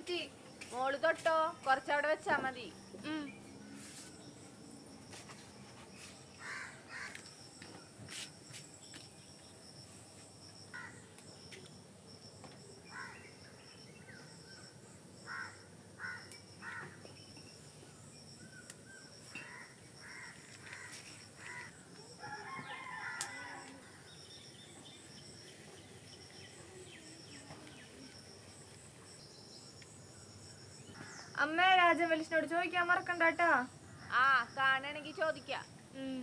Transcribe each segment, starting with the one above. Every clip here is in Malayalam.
കുറ്റി മോള് തൊട്ടോ കുറച്ചവിടെ വെച്ചാ മതി ഉം. അമ്മ രാജവലിഷിനോട് ചോദിക്കാൻ മറക്കണ്ട കേട്ടാ ആ കാണണമെങ്കിൽ ചോദിക്കാം ഉം.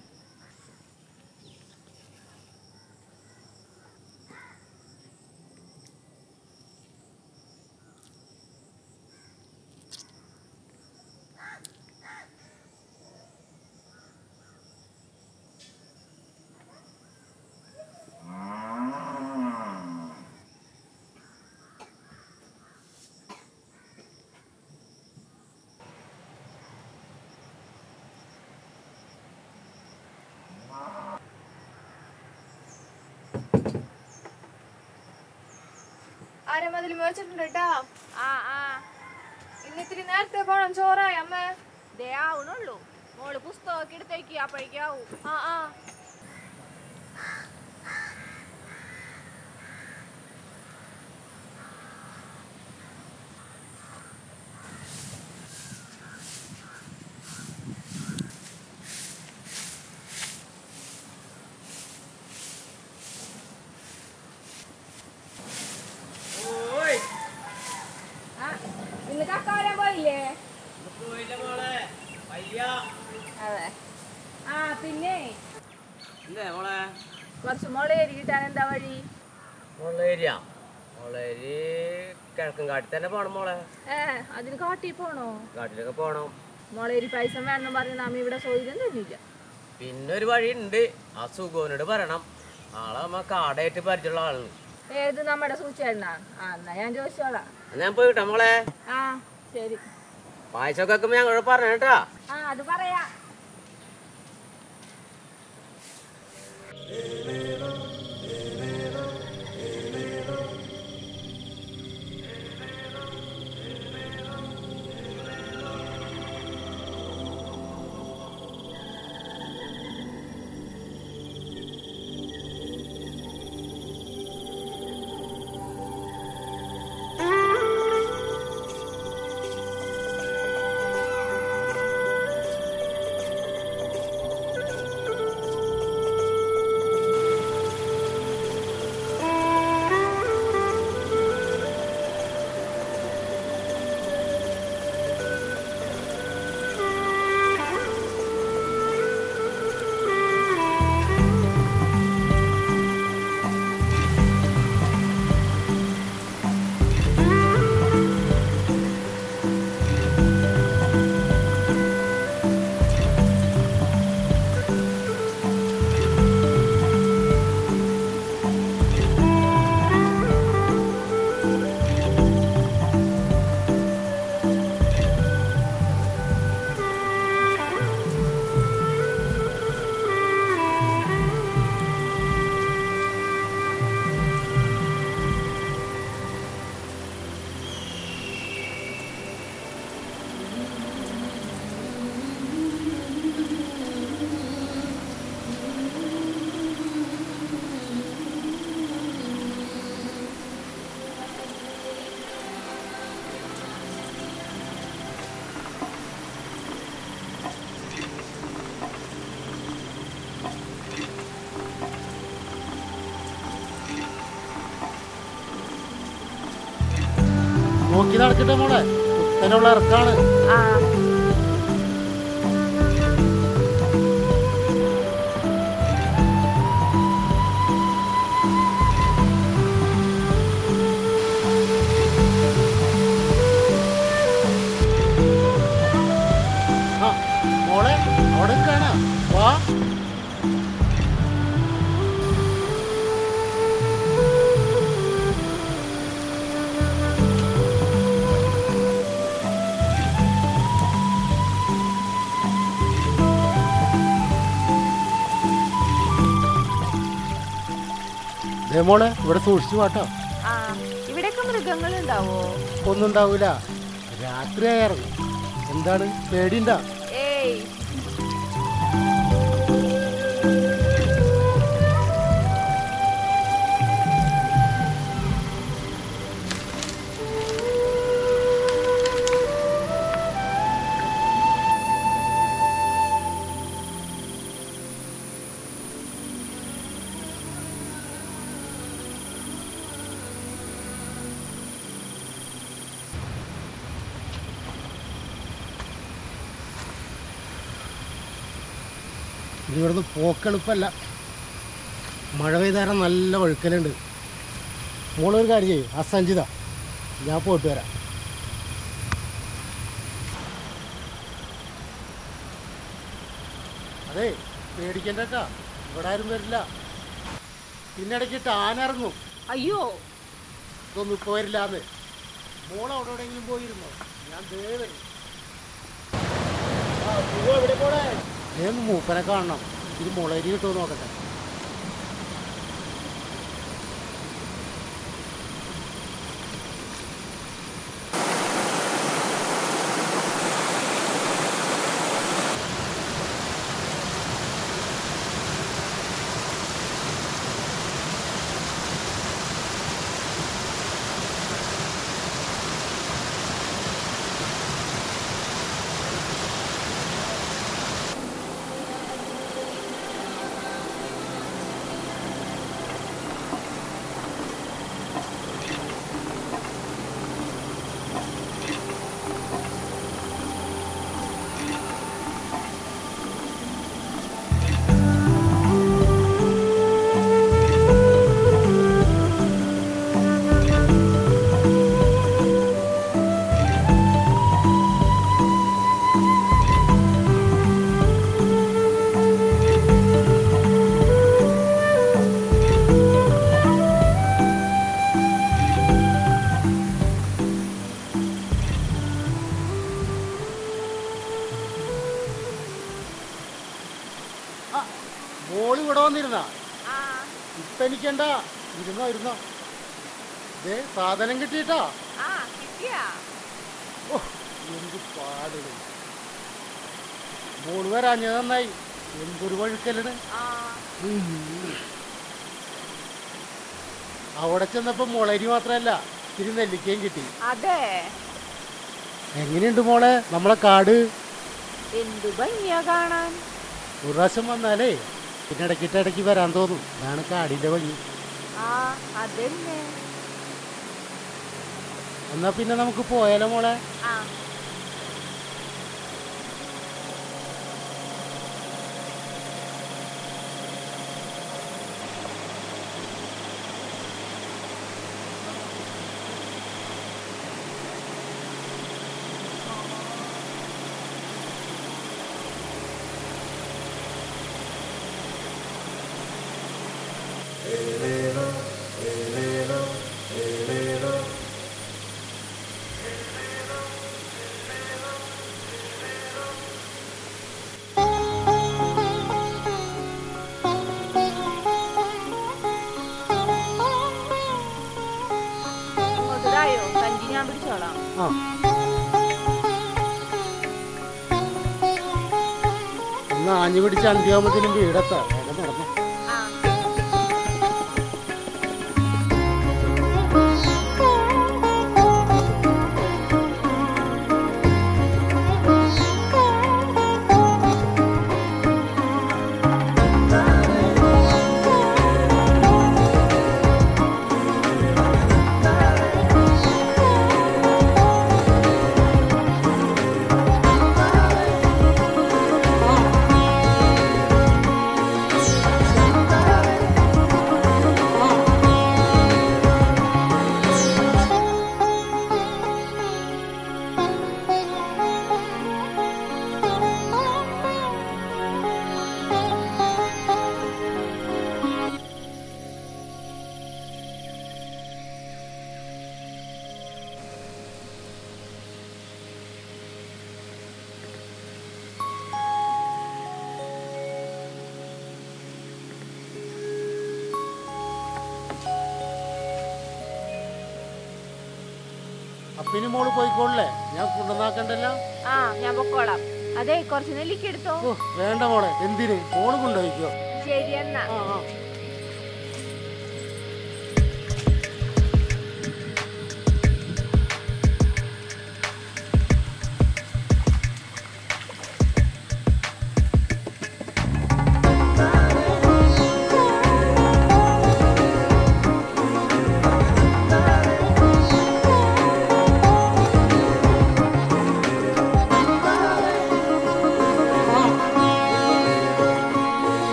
ആരെ മതിൽ മേച്ചിട്ടുണ്ട് കേട്ടാ ആ ആ ഇന്ന് ഇത്തിരി നേരത്തെ പോണം ചോറായി അമ്മ ദേ ആവണുള്ളൂ മോള് പുസ്തകമൊക്കെ എടുത്തേക്ക് അപ്പോഴേക്കാവും ആ ആ ഇന്ന് കക്കാരാൻ പോയില്ലേ പോയില്ല മോളെ വയ്യ അതെ ആ പിന്നെ എന്തേ മോളെ കുറച്ച് മുളകരി കിട്ടാൻ എന്താ വഴി മുളേരിയ മുളേരി കിഴക്കും കാട്ടിൽ തന്നെ പോണം മോളെ ഏ അതിന് കാട്ടി പോണോ കാട്ടിലൊക്കെ പോണം മുളകരി പൈസ വേണം പറഞ്ഞ് നാം ഇവിടെ സൗകര്യം തന്നില്ല പിന്നെ ഒരു വഴി ഉണ്ട് ആ സുഖോനോട് പറയണം ആളെ നമ്മ കാടായിട്ട് പരിചയമുള്ള ആളാണ് ഏത് നമ്മുടെ സൂചിച്ചായിരുന്നാ ആ എന്നാ ഞാൻ ചോദിച്ചോളാം എന്നാ ഞാൻ പോയിട്ടാ മോളെ ആ ശരി പായസമൊക്കെ വെക്കുമ്പോ ഞങ്ങളോട് പറഞ്ഞു കേട്ടാ ആ അത് പറയാ നോക്കി നടക്കട്ടെ മോളെ കുത്തനുള്ള ഇറക്കാണ് ആ ആ മോളെ അവിടെ കാണാ വാ ദേ മോളെ ഇവിടെ സൂക്ഷിച്ചു വാട്ടോ ആ ഇവിടെ അവിടെയൊക്കെ മൃഗങ്ങൾ ഉണ്ടാവോ ഒന്നും ഉണ്ടാവൂല രാത്രിയായി ഇറങ്ങും എന്താണ് പേടിണ്ടാ ഏയ് ഇത് ഇവിടുന്ന് പോക്കെളുപ്പല്ല മഴ പെയ്താരം നല്ല വഴുക്കലുണ്ട് മോളൊരു കാര്യം ചെയ്യും അസഞ്ചിത ഞാൻ പോയിട്ട് വരാം അതെ പേടിക്കണ്ട കേട്ടാ ഇവിടെ ആരും വരില്ല പിന്നെ ഇടയ്ക്കിട്ട് ആന ഇറങ്ങും അയ്യോ ഇതൊന്നും ഇപ്പോൾ വരില്ലാന്ന് മോൾ അവിടെ എവിടെയെങ്കിലും പോയിരുന്നോ ഞാൻ ദേ വരും ആ, പൂവ് എവിടെ പോണേ ദേ ഒന്ന് മൂപ്പനെ കാണണം ഇത് മുളരി കിട്ടുമോ നോക്കട്ടെ ആ മോള് ഇവിടെ വന്നിരുന്നാ ആ ഇപ്പൊ എനിക്കണ്ട ഇരുന്നോ ഇരുന്നോ ദേ സാധനം കിട്ടിയിട്ടാ ആ കിട്ടിയാ ഓ എന്ത് പാടുകൾ മോള് വരാഞ്ഞത് നന്നായി എന്തൊരു വഴുക്കലാണ് ആ അവിടെ ചെന്നപ്പോ മുളരി മാത്രല്ല ഇത്തിരി നെല്ലിക്കയും കിട്ടി അതെ എങ്ങനെയുണ്ട് മോളെ നമ്മളെ കാട് എന്തു ഭംഗിയാ കാണാൻ ഒരു പ്രാവശ്യം വന്നാലേ പിന്നെ ഇടയ്ക്കിട്ട് ഇടയ്ക്ക് വരാൻ തോന്നും ഇതാണ് കാടിന്റെ ഭംഗി ആ അതന്നെ എന്നാ പിന്നെ നമുക്ക് പോയാലോ മോളെ ആ ഇങ്ങോട്ടതായോ കഞ്ചി ഞാൻ പിടിച്ചോളാം ആ ഒന്ന് ആഞ്ഞു പിടിച്ച് അന്ത്യാവുമ്പത്തിനും വീടെത്താം വേഗം നടന്നു ആ ആ അപ്പൊ ഇനി മോള് പോയിക്കോളേ ഞാൻ കൊണ്ടുവന്നാക്കണ്ടല്ലോ ആ ഞാൻ പൊക്കോളാം അതെ കുറച്ച് നെല്ലിക്ക എടുത്തോ ഓ വേണ്ട മോളെ എന്തിന് മോള് കൊണ്ടുപോയിക്കോ ശരി എന്നാ ആ ആ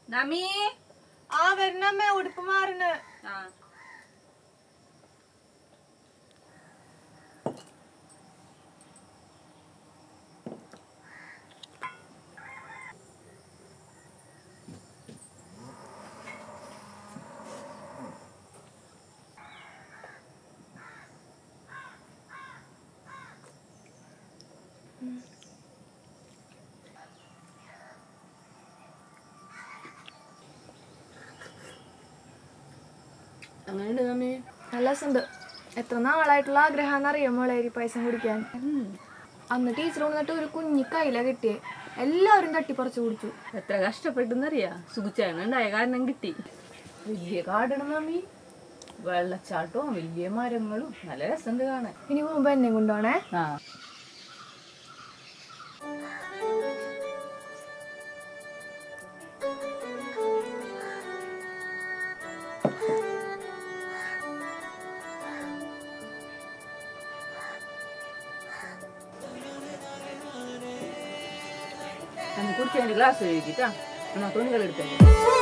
നമ്മി ആ വരണമ്മേ ഉടുപ്പ് മാറിന് ആ അങ്ങനെയുണ്ട് നമ്മി നല്ല രസമുണ്ട് എത്ര നാളായിട്ടുള്ള ആഗ്രഹം അറിയാം മോളെ ഈ പായസം കുടിക്കാൻ അന്ന് ടീച്ചർ കൊണ്ടിട്ട് ഒരു കുഞ്ഞി കയ്യില കിട്ടിയേ എല്ലാവരും തട്ടിപ്പറിച്ച് കുടിച്ചു എത്ര കഷ്ടപ്പെട്ടെന്നറിയാ സുഖിച്ചാണ്ടായ കാരണം കിട്ടി വലിയ കാടാണ് നമ്മി വെള്ളച്ചാട്ടവും വലിയ മരങ്ങളും നല്ല രസമുണ്ട് കാണാൻ ഇനി പോകുമ്പോ എന്നെ കൊണ്ടുപോണേ ആ നമുക്ക് കുടിച്ചതിന്റെ ഗ്ലാസ് കഴുകിട്ടാ എന്നാ തുണികൾ എടുത്തേ